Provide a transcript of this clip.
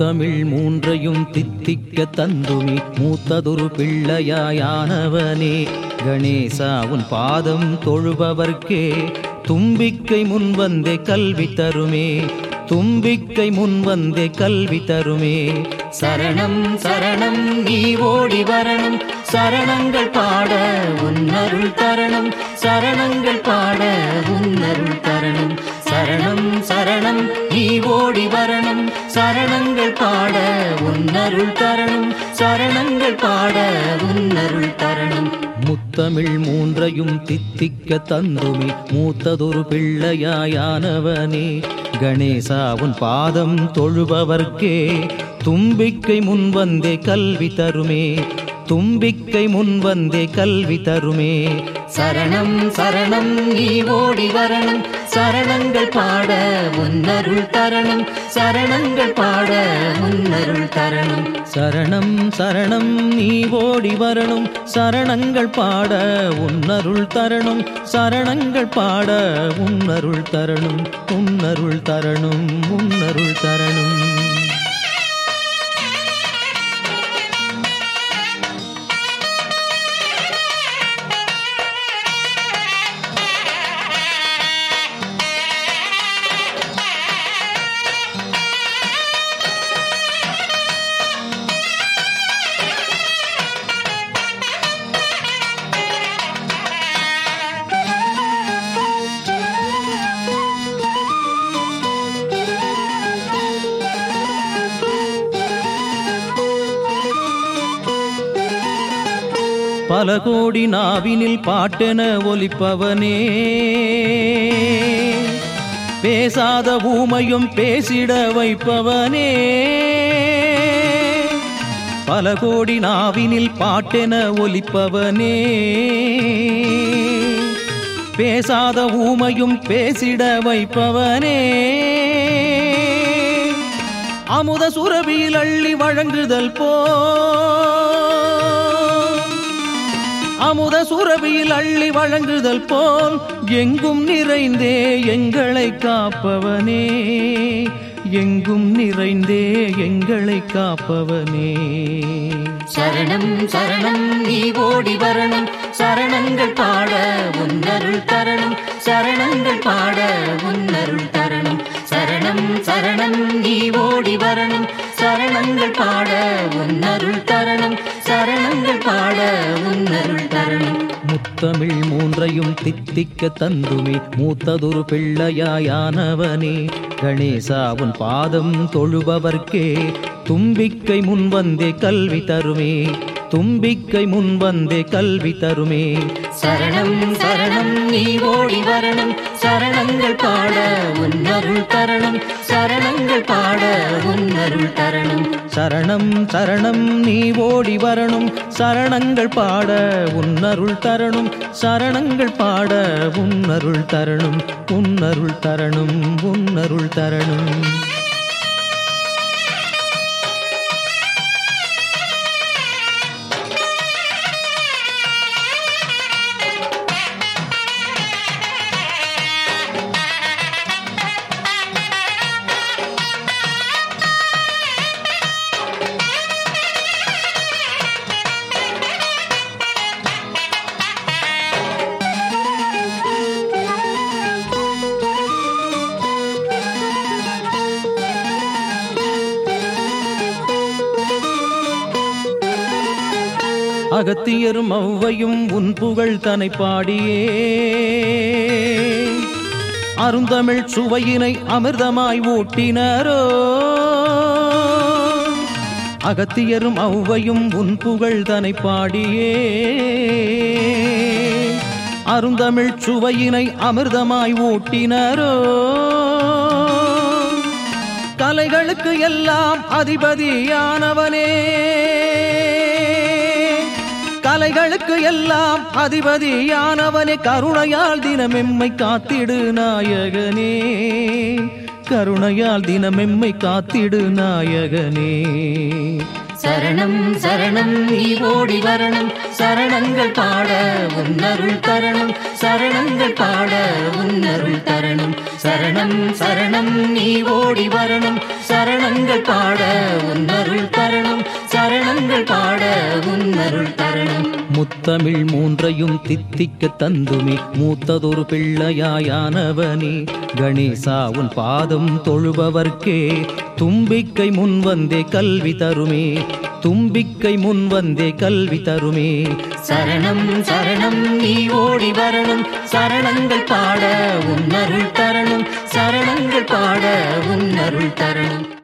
முத்தமிழ் மூன்றையும் தித்திக்க தந்துமி மூத்ததொரு பிள்ளையாயானவனே கணேசா உன் பாதம் தொழுபவர்க்கே தும்பிக்கை முன் வந்தே கல்வி தருமே தும்பிக்கை முன் வந்தே கல்வி தருமே சரணம் சரணம் நீ ஓடி வரணும் சரணங்கள் பாட உன்னருள் தரணும் சரணங்கள் பாட உன்னருள் தரணும் சரணம் சரணம் நீ ஓடி வரணும் சரணங்கள் பாட உன்னருள் தரணும் சரணங்கள் பாட உன்னருள் தரணும் முத்தமிழ் மூன்றையும் தித்திக்க தந்துமி மூத்ததொரு பிள்ளையாயானவனே கணேசா உன் பாதம் தொழுபவர்க்கே தும்பிக்கை முன் வந்தே கல்வி தருமே தும்பிக்கை முன் வந்தே கல்வி தருமே சரணம் சரணம் நீ ஓடி வரணும் சரணங்கள் பாட முன்னருள் தரணும் சரணங்கள் பாட முன்னருள் தரணும் சரணம் சரணம் நீ ஓடி வரணும் சரணங்கள் பாட உன்னருள் தரணும் சரணங்கள் பாட உன்னருள் தரணும் உன்னருள் தரணும் உன்னருள் தரணும் பல கோடி நாவினில் பாட்டென ஒலிப்பவனே பேசாத ஊமையும் பேசிட வைப்பவனே பல கோடி நாவினில் பாட்டென ஒலிப்பவனே பேசாத ஊமையும் பேசிட வைப்பவனே அமுத சுரபியில் அள்ளி வழங்குதல் போ அமுத சுரபியில் அள்ளி வழங்குதல் போல் எங்கும் நிறைந்தே எங்களை காப்பவனே எங்கும் நிறைந்தே எங்களை காப்பவனே சரணம் சரணம் நீ ஓடி வரணும் சரணங்கள் பாட உன்னருள் தரணும் சரணங்கள் பாட உன்னருள் தரணும் சரணம் சரணம் நீ ஓடி வரணும் சரணங்கள் பாட உன்னருள் தரணும் சரணங்கள் பாட உன்னருள் தரணும் முத்தமிழ் மூன்றையும் தித்திக்க தந்துமே மூத்ததொரு பிள்ளையாயானவனே கணேசா உன் பாதம் தொழுபவர்க்கே தும்பிக்கை முன் வந்தே கல்வி தருமே தும்பிக்கை முன் வந்தே கல்வி தருமே சரணம் சரணம் நீ ஓடி வரணும் சரணங்கள் பாட உன்னருள் தரணும் சரணங்கள் பாட உன்னருள் தரணும் சரணம் சரணம் நீ ஓடி வரணும் சரணங்கள் பாட உன்னருள் தரணும் சரணங்கள் பாட உன்னருள் தரணும் உன்னருள் தரணும் உன்னருள் தரணும் அகத்தியரும் ஔவையும் உன் புகழ் தனை பாடியே அருந்தமிழ் சுவையினை அமிர்தமாய் ஊட்டினரோ அகத்தியரும் ஔவையும் உன் புகழ் தனை பாடியே அருந்தமிழ் சுவையினை அமிர்தமாய் ஊட்டினரோ கலைகளுக்கு எல்லாம் அதிபதியானவனே கலைகளுக்கு எல்லாம் அதிபதியானவனே கருணையால் தினமெம்மை காத்திடு நாயகனே கருணையால் தினமெம்மை காத்திடு நாயகனே சரணம் சரணம் நீ ஓடி வரணும் சரணங்கள் பாட உன்னருள் தரணும் சரணங்கள் பாட உன்னருள் தரணும் சரணம் சரணம் நீ ஓடி வரணும் சரணங்கள் பாட உன்னருள் தரணும் சரணங்கள் பாட உன்னருள் தரணும் முத்தமிழ் மூன்றையும் தித்திக்க தந்துமே மூத்ததொரு பிள்ளையாயானவனே கணேசா உன் பாதம் தொழுபவர்க்கே தும்பிக்கை முன் வந்தே கல்வி தருமே தும்பிக்கை முன் வந்தே கல்வி தருமே சரணம் சரணம் நீ ஓடி வரணும் சரணங்கள் பாட உன்னருள் தரணும் சரணங்கள் பாட உன்னருள் தரணும்